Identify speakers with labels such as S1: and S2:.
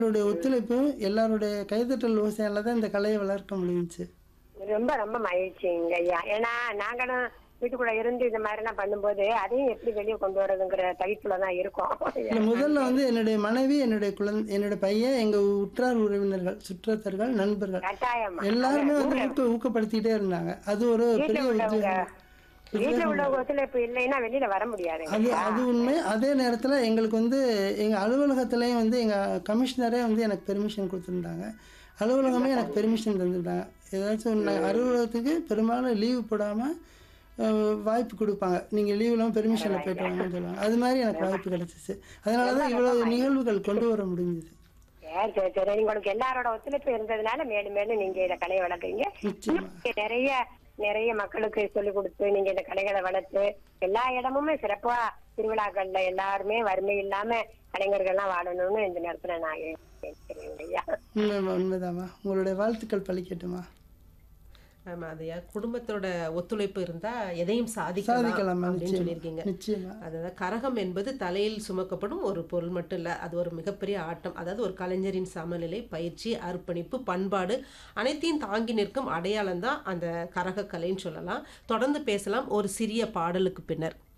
S1: எல்லாருடைய ஒத்துழைப்பும் எல்லாருடைய கைதட்டல் ஓசையால தான் இந்த கலையை வளர்க்க முடிஞ்சுச்சு
S2: ரொம்ப ரொம்ப மகிழ்ச்சிங்க ஐயா ஏன்னா நாங்களும் வீட்டுக்குள்ள இருந்து இந்த மாதிரி எல்லாம் பண்ணும்போது அதையும் எப்படி வெளியே கொண்டு வரதுங்கிற தவிப்புல தான் இருக்கோம்
S1: இல்ல முதல்ல வந்து என்னுடைய மனைவி என்னுடைய குழந்தை என்னுடைய பையன் எங்க உற்றார் உறவினர்கள் சுற்றத்தர்கள் நண்பர்கள்
S2: கட்டாயமா
S1: எல்லாருமே வந்து ஊக்க ஊக்கப்படுத்திட்டே இருந்தாங்க அது ஒரு பெரிய
S2: உள்ளவங்க
S1: உத்வேகம்
S2: வீட்டுல உள்ள ஒத்துழைப்பு இல்லைன்னா வெளியில வர முடியாது
S1: அது அது உண்மை அதே நேரத்துல எங்களுக்கு வந்து எங்க அலுவலகத்திலையும் வந்து எங்க கமிஷனரே வந்து எனக்கு பெர்மிஷன் கொடுத்துருந்தாங்க அலுவலகமே எனக்கு பெர்மிஷன் தந்துட்டாங்க ஏதாச்சும் ஒன்று அலுவலகத்துக்கு பெரும்பாலும் லீவு போடாம அஹ், வாய்ப்பு கொடுப்பாங்க நீங்க லீவ் இல்லாமல் பெர்மிஷனில் போயிட்டு வாங்கன்னு சொல்லுவாங்க அது மாதிரி எனக்கு வாய்ப்பு கிடைச்சிச்சு அதனால தான் இவ்வளவு நிகழ்வுகள் கொண்டு வர முடிஞ்சது
S2: சரி சரி சரி உங்களுக்கு எல்லாரோட ஒத்துழைப்பு இருந்ததுனால மேலும் மேலும் நீங்க இத கலையை வளர்க்குறீங்க
S1: நிச்சயமா
S2: இன்னும் நிறைய நிறைய மக்களுக்கு சொல்லி கொடுத்து நீங்க இந்த கலைகளை வளர்த்து எல்லா இடமுமே சிறப்பா திருவிழாக்கள்ல எல்லாருமே வறுமை இல்லாம கலைஞர்கள்லாம் வாழணும்னு இந்த நேரத்துல நான் கேட்கிறேன் ஐயா
S1: உண்மை உண்மைதாம்மா உங்களுடைய வாழ்த்துக்கள் பழிக்கட்டுமா
S3: ஆமா அதையா குடும்பத்தோட ஒத்துழைப்பு இருந்தா எதையும் சாதிக்கலாம்
S1: சாதிக்கலாமா
S3: அப்படின்னு
S1: நிச்சயமா
S3: சொல்லியிருக்கீங்க
S1: நிச்சயமா
S3: அதாவது கரகம் என்பது தலையில் சுமக்கப்படும் ஒரு பொருள் மட்டும் இல்லை அது ஒரு மிகப்பெரிய ஆட்டம் அதாவது ஒரு கலைஞரின் சமநிலை பயிற்சி அர்ப்பணிப்பு பண்பாடு அனைத்தையும் தாங்கி நிற்கும் அடையாளம் தான் அந்த கரக கலைன்னு சொல்லலாம் தொடர்ந்து பேசலாம் ஒரு சிறிய பாடலுக்கு பின்னர்